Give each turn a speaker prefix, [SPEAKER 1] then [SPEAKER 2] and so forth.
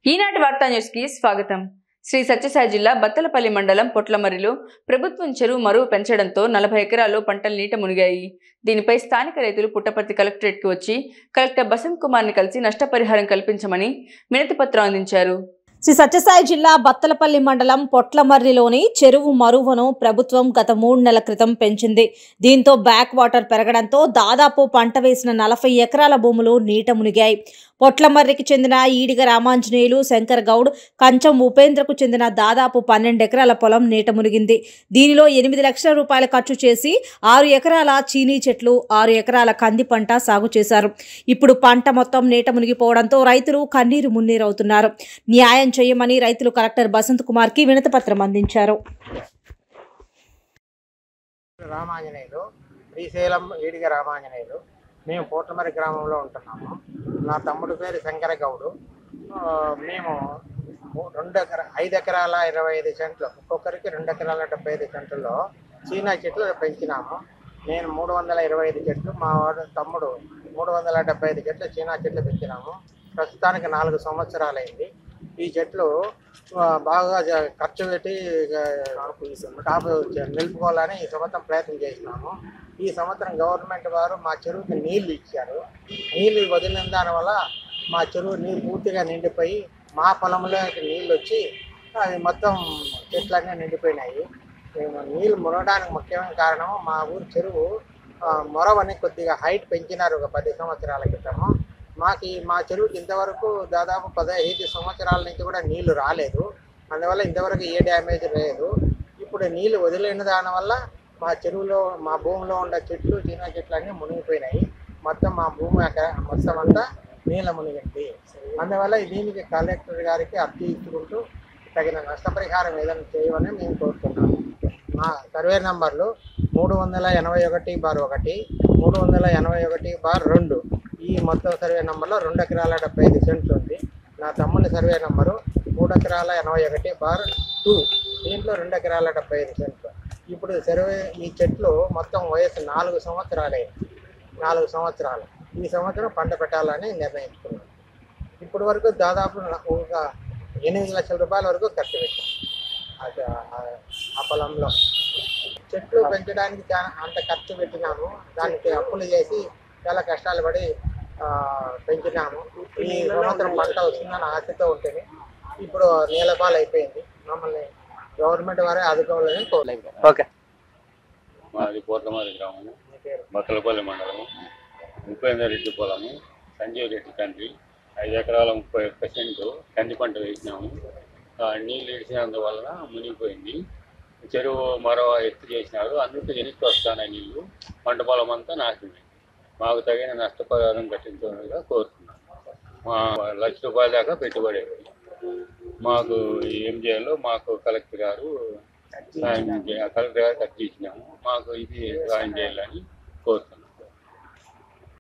[SPEAKER 1] ఈనాటి వార్తా న్యూస్ కి స్వాగతం శ్రీ సత్యసాయి జిల్లా బత్తలపల్లి మండలం పొట్లమర్రిలో ప్రభుత్వం చెరువు మరువు పెంచడంతో నలభై ఎకరాల్లో పంటలు నీట మునిగాయి దీనిపై స్థానిక రైతులు పుట్టపర్తి కలెక్టరేట్కి వచ్చి కలెక్టర్ బసంత్ కుమార్ని కలిసి నష్టపరిహారం కల్పించమని వినతి పత్రం అందించారు
[SPEAKER 2] శ్రీ సత్యసాయి జిల్లా బత్తలపల్లి మండలం పొట్లమర్రిలోని చెరువు మరువను ప్రభుత్వం గత మూడు నెలల క్రితం పెంచింది దీంతో బ్యాక్ వాటర్ పెరగడంతో దాదాపు పంట వేసిన నలభై ఎకరాల భూములు నీట మునిగాయి పొట్లమర్రికి చెందిన ఈడిగ రామాంజనేయులు శంకర్ గౌడ్ కంచం ఉపేంద్రకు చెందిన దాదాపు పన్నెండు ఎకరాల పొలం నీట మునిగింది దీనిలో ఎనిమిది లక్షల రూపాయలు ఖర్చు చేసి ఆరు ఎకరాల చీనీ చెట్లు ఆరు ఎకరాల కంది పంట సాగు చేశారు ఇప్పుడు పంట మొత్తం నీట మునిగిపోవడంతో రైతులు కన్నీరు మున్నీరవుతున్నారు న్యాయం చేయమని రైతులు కలెక్టర్ బసంత్ కుమార్ కి వినతి పత్రం అందించారు
[SPEAKER 3] రామాంజనేయులు శ్రీశైలం ఈడిగ రామాంజనేయులు మేము పోటమరి గ్రామంలో ఉంటున్నాము నా తమ్ముడు పేరు శంకర గౌడు ఆ, మేము మూ- రెండు ఎకరా ఐదు ఎకరాల ఇరవై ఐదు సెంట్లు ఒక్కొక్కరికి రెండు ఎకరాల డెబ్బై ఐదు సెంట్లలో చీనా చెట్లు పెంచినాము నేను మూడు వందల ఇరవై ఐదు చెట్లు మా వాడు తమ్ముడు మూడు వందల డెబ్బై ఐదు చెట్లు చీనా చెట్లు పెంచినాము ప్రస్తుతానికి నాలుగు సంవత్సరాలైంది ఈ చెట్లు ఆ, బాగా జ- ఖర్చు పెట్టి ఆ, కాపు చ- నిలుపుకోవాలని ఈ సంవత్సరం ప్రయత్నం చేసినాము ఈ సంవత్సరం గవర్నమెంట్ వారు మా చెరువుకి నీళ్లు ఇచ్చారు నీళ్లు వదిలిన దానివల్ల మా చెరువు నీరు పూర్తిగా నిండిపోయి మా పొలంలోకి నీళ్ళు వచ్చి అవి మొత్తం చెట్లన్నీ నిండిపోయినాయి మేము నీళ్ళు మునగడానికి ముఖ్యమైన కారణం మా ఊరు చెరువు ఆ, మొరవని కొద్దిగా హైట్ పెంచినారు ఒక పది సంవత్సరాల క్రితము మాకు ఈ మా చెరువుకి ఇంతవరకు దాదాపు పదహైదు సంవత్సరాల నుంచి కూడా నీళ్లు రాలేదు అందువల్ల ఇంతవరకు ఏ డ్యామేజ్ లేదు ఇప్పుడు నీళ్లు వదిలిన దానివల్ల మా చెరువులో మా భూమిలో ఉన్న చెట్లు చిన్న చెట్లు అన్నీ మునిగిపోయినాయి మొత్తం మా భూమి అక్కడ మొత్తం అంతా నీళ్ళ మునిగింది అందువల్ల దీనికి కలెక్టర్ గారికి అర్జీ ఇచ్చుకుంటూ తగిన నష్టపరిహారం ఏదైనా చేయమని మేము కోరుతున్నాము మా సర్వే నంబర్లు మూడు వందల ఎనభై ఒకటి బార్ ఒకటి మూడు వందల ఎనభై ఒకటి బార్ రెండు ఈ మొత్తం సర్వే నంబర్లో రెండు ఎకరాల డెబ్బై ఐదు సెంట్లు ఉంది నా తమ్ముని సర్వే నంబరు మూడు ఎకరాల ఎనభై ఒకటి బార్ టూ దీంట్లో రెండు ఎకరాల డెబ్బై ఐదు సెంట్లు ఇప్పుడు సర్వే ఈ చెట్లు మొత్తం వయసు నాలుగు సంవత్సరాలైంది నాలుగు సంవత్సరాలు ఈ సంవత్సరం పంట పెట్టాలని నిర్ణయించుకున్నాం ఇప్పటి వరకు దాదాపు నా- ఒక ఎనిమిది లక్షల రూపాయల వరకు ఖర్చు పెట్టాం అది ఆ- ఆ పొలంలో చెట్లు పెంచడానికి చాలా అంత ఖర్చు పెట్టినాము దానికి అప్పులు చేసి చాలా కష్టాలు పడి ఆ, పెంచినాము ఈ సంవత్సరం పంట వస్తుందని ఆశతో ఉంటుంది ఇప్పుడు నీలపాలు అయిపోయింది మమ్మల్ని గవర్నమెంట్ వారే ఆదుకోవాలని కోరలేదు
[SPEAKER 4] ఓకే
[SPEAKER 5] మాది పోట్లమారి గ్రామము
[SPEAKER 3] మీ పేరు
[SPEAKER 5] బక్కలపల్లి మండలము ఉపేందర్ రెడ్డి పొలము సంజీవ్ రెడ్డి తండ్రి ఐదు ఎకరాల ముప్పై ఒక్క సెంటు కంది పంట వేసినాము ఆ నీళ్ళు ఇడిచినందువలన మునిగిపోయింది చెరువు మరో ఎత్తు చేసినారు అందుకు వెనక్కి వస్తాయి నీళ్ళు పంట పొలం అంతా నాశనమైంది మాకు తగిన నష్టపరిహారం కట్టించాలని కోరుతున్నాం మా లక్ష రూపాయల దాకా పెట్టుబడి అయింది. మాకు ఏం చేయాలో మాకు కలెక్టర్ గారు సాయం చేయ- కలెక్టర్ గారు కట్టి ఇచ్చినాము మాకు ఇది సాయం చేయాలని కోరుతున్నాం